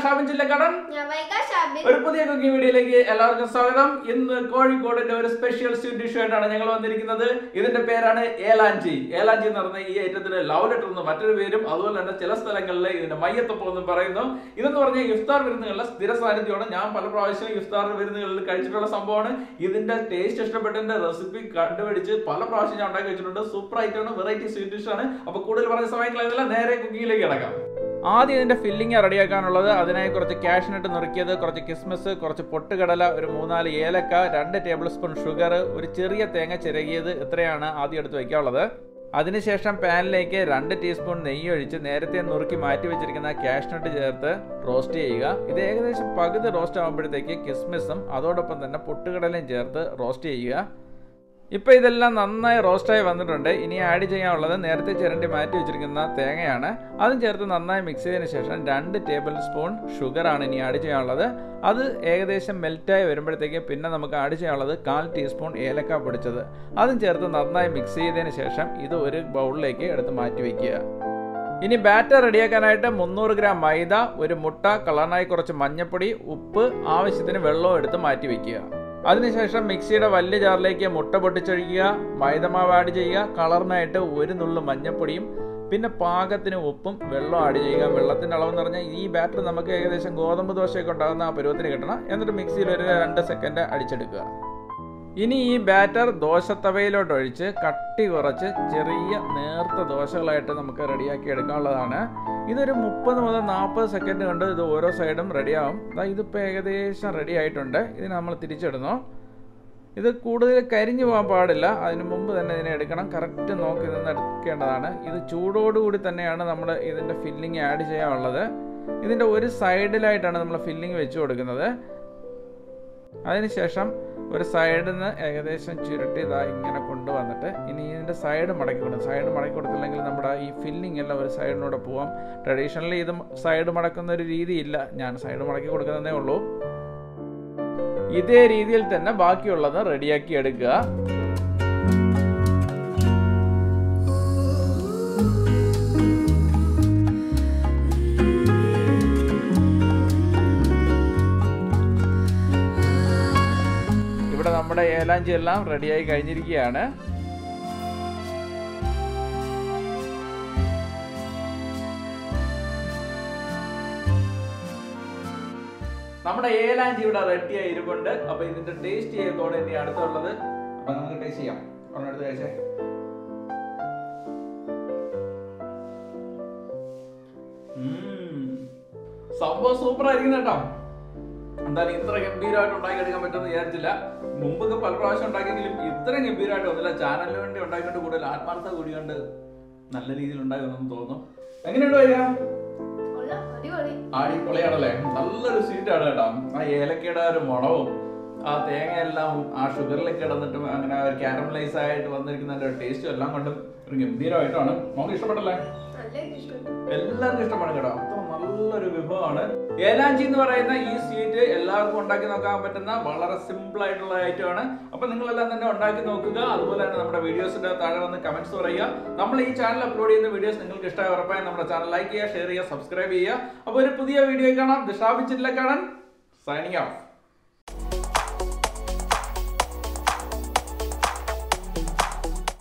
ഷാബിൻ ജില്ലക്കാടൻ ഞാൻ വൈകാ ഷാബിൻ ഒരു പുതിയ കുക്കിംഗ് വീഡിയോയിലേക്ക് എല്ലാവർക്കും സ്വാഗതം ഇന്ന് കോഴിക്കോടിന്റെ ഒരു സ്പെഷ്യൽ സ്വീറ്റ് ഡിഷ് ആയിട്ടാണ് ഞങ്ങൾ വന്നിരിക്കുന്നത് ഇതിന്റെ പേരാണ് ഏലാഞ്ചി ഏലാഞ്ചി എന്ന് പറഞ്ഞ ഈ ഐറ്റത്തിന് ലവ് ലെറ്റർ എന്ന് മറ്റൊരു പേരും അതുപോലെ തന്നെ ചില സ്ഥലങ്ങളിൽ ഇതിന്റെ മയ്യത്തപ്പം എന്നും പറയുന്നു ഇതെന്ന് പറഞ്ഞാൽ ഇഫ്താർ വിരുന്നുകളിലെ സ്ഥിര സാന്നിധ്യമാണ് ഞാൻ പല പ്രാവശ്യം ഇഫ്താർ വിരുന്നുകളിൽ കഴിച്ചിട്ടുള്ള സംഭവമാണ് ഇതിന്റെ ടേസ്റ്റ് ഇഷ്ടപ്പെട്ടതിന്റെ റെസിപ്പി കണ്ടുപിടിച്ച് പല പ്രാവശ്യം ഞാൻ ഉണ്ടാക്കി വെച്ചിട്ടുണ്ട് സൂപ്പർ ആയിട്ടാണ് വെറൈറ്റി സ്വീറ്റ് ഡിഷ് ആണ് അപ്പൊ കൂടുതൽ പറഞ്ഞ സമയം കളയുന്നില്ല നേരെ കുക്കിങ്ങിലേക്ക് കിടക്കാം ആദ്യം ഇതിന്റെ ഫില്ലിംഗ് റെഡിയാക്കാനുള്ളത് അതിനായി കുറച്ച് കാഷ്നട്ട് നുറുക്കിയത് കുറച്ച് കിസ്മിസ് കുറച്ച് പൊട്ടുകടല ഒരു മൂന്നാല് ഏലക്ക രണ്ട് ടേബിൾ സ്പൂൺ ഷുഗർ ഒരു ചെറിയ തേങ്ങ ചിരകിയത് ഇത്രയാണ് ആദ്യം എടുത്ത് വയ്ക്കാനുള്ളത് അതിനുശേഷം പാനിലേക്ക് രണ്ട് ടീസ്പൂൺ നെയ്യ് ഒഴിച്ച് നേരത്തെ നുറുക്കി മാറ്റി വെച്ചിരിക്കുന്ന കാഷ്നട്ട് ചേർത്ത് റോസ്റ്റ് ചെയ്യുക ഇത് ഏകദേശം പകുതി റോസ്റ്റ് ആകുമ്പോഴത്തേക്ക് കിസ്മിസും അതോടൊപ്പം തന്നെ പൊട്ടുകടലയും ചേർത്ത് റോസ്റ്റ് ചെയ്യുക ഇപ്പോൾ ഇതെല്ലാം നന്നായി റോസ്റ്റായി വന്നിട്ടുണ്ട് ഇനി ആഡ് ചെയ്യാനുള്ളത് നേരത്തെ ചിരണ്ടി മാറ്റി വെച്ചിരിക്കുന്ന തേങ്ങയാണ് അതും ചേർത്ത് നന്നായി മിക്സ് ചെയ്തതിന് ശേഷം രണ്ട് ടേബിൾ സ്പൂൺ ഷുഗറാണ് ഇനി ആഡ് ചെയ്യാനുള്ളത് അത് ഏകദേശം മെൽറ്റായി വരുമ്പോഴത്തേക്ക് പിന്നെ നമുക്ക് ആഡ് ചെയ്യാനുള്ളത് കാൽ ടീസ്പൂൺ ഏലക്ക പൊടിച്ചത് അതും ചേർത്ത് നന്നായി മിക്സ് ചെയ്തതിന് ശേഷം ഇത് ഒരു ബൗളിലേക്ക് എടുത്ത് മാറ്റി വയ്ക്കുക ഇനി ബാറ്റർ റെഡിയാക്കാനായിട്ട് മുന്നൂറ് ഗ്രാം മൈദ ഒരു മുട്ട കളറിനായി കുറച്ച് മഞ്ഞപ്പൊടി ഉപ്പ് ആവശ്യത്തിന് വെള്ളവും എടുത്ത് മാറ്റി വയ്ക്കുക അതിനുശേഷം മിക്സിയുടെ വലിയ ജാറിലേക്ക് മുട്ട പൊട്ടിച്ചൊഴിക്കുക മൈദമാവ് ആഡ് ചെയ്യുക കളറിനായിട്ട് ഒരു നുള്ളു മഞ്ഞപ്പൊടിയും പിന്നെ പാകത്തിന് ഉപ്പും വെള്ളം ആഡ് ചെയ്യുക വെള്ളത്തിൻ്റെ അളവെന്ന് പറഞ്ഞാൽ ഈ ബാറ്റർ നമുക്ക് ഏകദേശം ഗോതമ്പ് ദോശയൊക്കെ ഉണ്ടാകുന്ന ആ പരുവത്തിന് കിട്ടണം എന്നിട്ട് മിക്സിയിൽ ഒരു രണ്ട് സെക്കൻഡ് അടിച്ചെടുക്കുക ഇനി ഈ ബാറ്റർ ദോശത്തവയിലോട്ട് ഒഴിച്ച് കട്ടി കുറച്ച് ചെറിയ നേർത്ത ദോശകളായിട്ട് നമുക്ക് റെഡിയാക്കി എടുക്കാനുള്ളതാണ് ഇതൊരു മുപ്പത് മുതൽ നാൽപ്പത് സെക്കൻഡ് കൊണ്ട് ഇത് ഓരോ സൈഡും റെഡിയാവും ഇതിപ്പോൾ ഏകദേശം റെഡി ആയിട്ടുണ്ട് ഇതിന് നമ്മൾ തിരിച്ചിടുന്നു ഇത് കൂടുതൽ കരിഞ്ഞു പോകാൻ പാടില്ല അതിന് മുമ്പ് തന്നെ ഇതിനെ എടുക്കണം കറക്റ്റ് നോക്കി നിന്ന് എടുക്കേണ്ടതാണ് ഇത് ചൂടോടുകൂടി തന്നെയാണ് നമ്മൾ ഇതിൻ്റെ ഫില്ലിങ് ആഡ് ചെയ്യാനുള്ളത് ഇതിൻ്റെ ഒരു സൈഡിലായിട്ടാണ് നമ്മൾ ഫില്ലിങ് വെച്ച് കൊടുക്കുന്നത് അതിനുശേഷം ഒരു സൈഡിൽ നിന്ന് ഏകദേശം ചുരുട്ടി ഇതാ ഇങ്ങനെ കൊണ്ടുവന്നിട്ട് ഇനി ഇതിൻ്റെ സൈഡ് മടക്കി കൊടുക്കും സൈഡ് മടക്കി കൊടുത്തില്ലെങ്കിൽ നമ്മുടെ ഈ ഫില്ലിംഗ് എല്ലാം ഒരു സൈഡിലൂടെ പോവാം ട്രഡീഷണലി ഇത് സൈഡ് മടക്കുന്ന ഒരു രീതിയില്ല ഞാൻ സൈഡ് മടക്കി കൊടുക്കുന്നതേ ഉള്ളൂ ഇതേ രീതിയിൽ തന്നെ ബാക്കിയുള്ളത് റെഡിയാക്കി എടുക്കുക ഇവിടെ നമ്മുടെ ഏലാഞ്ചി എല്ലാം റെഡിയായി കഴിഞ്ഞിരിക്കുകയാണ് നമ്മുടെ ഏലാഞ്ചി ഇവിടെ റെഡിയായി ഇരിപ്പുണ്ട് അപ്പൊ ഇതിന്റെ ടേസ്റ്റ് ചെയ്തോടെ ഇനി അടുത്തുള്ളത് അപ്പൊ നമുക്ക് ടേസ്റ്റ് ചെയ്യാം ഒരെണ്ണെടുത്ത് കഴിച്ചേ ഉം. സംഭവം സൂപ്പർ ആയിരിക്കും കേട്ടോ എന്തായാലും ഇത്ര ഗംഭീരമായിട്ട് ഉണ്ടാക്കിയെടുക്കാൻ പറ്റുമെന്ന് വിചാരിച്ചില്ല മുമ്പൊക്കെ പല പ്രാവശ്യം ഉണ്ടാക്കിയെങ്കിലും ഇത്രയും ഗംഭീരമായിട്ട് വന്നില്ല ചാനലിന് വേണ്ടി ഉണ്ടാക്കിയിട്ട് കൂടുതൽ ആത്മാർത്ഥത കൂടി കണ്ട് നല്ല രീതിയിൽ ഉണ്ടാകുമെന്ന് തോന്നുന്നു എങ്ങനെയുണ്ട് വരിക കൊള്ളാം, അടിപൊളി അടിപൊളിയാണല്ലേ നല്ലൊരു സ്വീറ്റ് ആണ് കേട്ടോ ആ ഏലക്കയുടെ ഒരു മണവും ആ തേങ്ങയെല്ലാം ആ ഷുഗറിലേക്ക് കിടന്നിട്ടും അങ്ങനെ ഒരു കാരമലൈസ് ആയിട്ട് വന്നിരിക്കുന്ന ടേസ്റ്റും എല്ലാം കൊണ്ടും ഒരു ഗംഭീരമായിട്ടാണ് നമുക്ക് ഇഷ്ടപ്പെട്ടല്ലേ നല്ല ഇഷ്ടപ്പെട്ടു എല്ലാവർക്കും ഇഷ്ടമാണ് കേട്ടോ അത്ര നല്ലൊരു വിഭവമാണ് ഏലാഞ്ചി എന്ന് പറയുന്ന ഈ സ്വീറ്റ് എല്ലാവർക്കും ഉണ്ടാക്കി നോക്കാൻ പറ്റുന്ന വളരെ സിമ്പിൾ ആയിട്ടുള്ള ഐറ്റമാണ് അപ്പൊ നിങ്ങളെല്ലാം തന്നെ ഉണ്ടാക്കി നോക്കുക അതുപോലെ തന്നെ നമ്മുടെ വീഡിയോസിന്റെ താഴെ വന്ന് കമന്റ്സ് പറയുക നമ്മൾ ഈ ചാനൽ അപ്ലോഡ് ചെയ്യുന്ന വീഡിയോസ് നിങ്ങൾക്ക് ഇഷ്ടമായ ഉറപ്പായി നമ്മുടെ ചാനൽ ലൈക്ക് ചെയ്യുക ഷെയർ ചെയ്യുക സബ്സ്ക്രൈബ് ചെയ്യുക അപ്പോൾ ഒരു പുതിയ വീഡിയോ കാണാം ദിഷാബിച്ചില്ല കാണാൻ സൈനിങ് ഓഫ്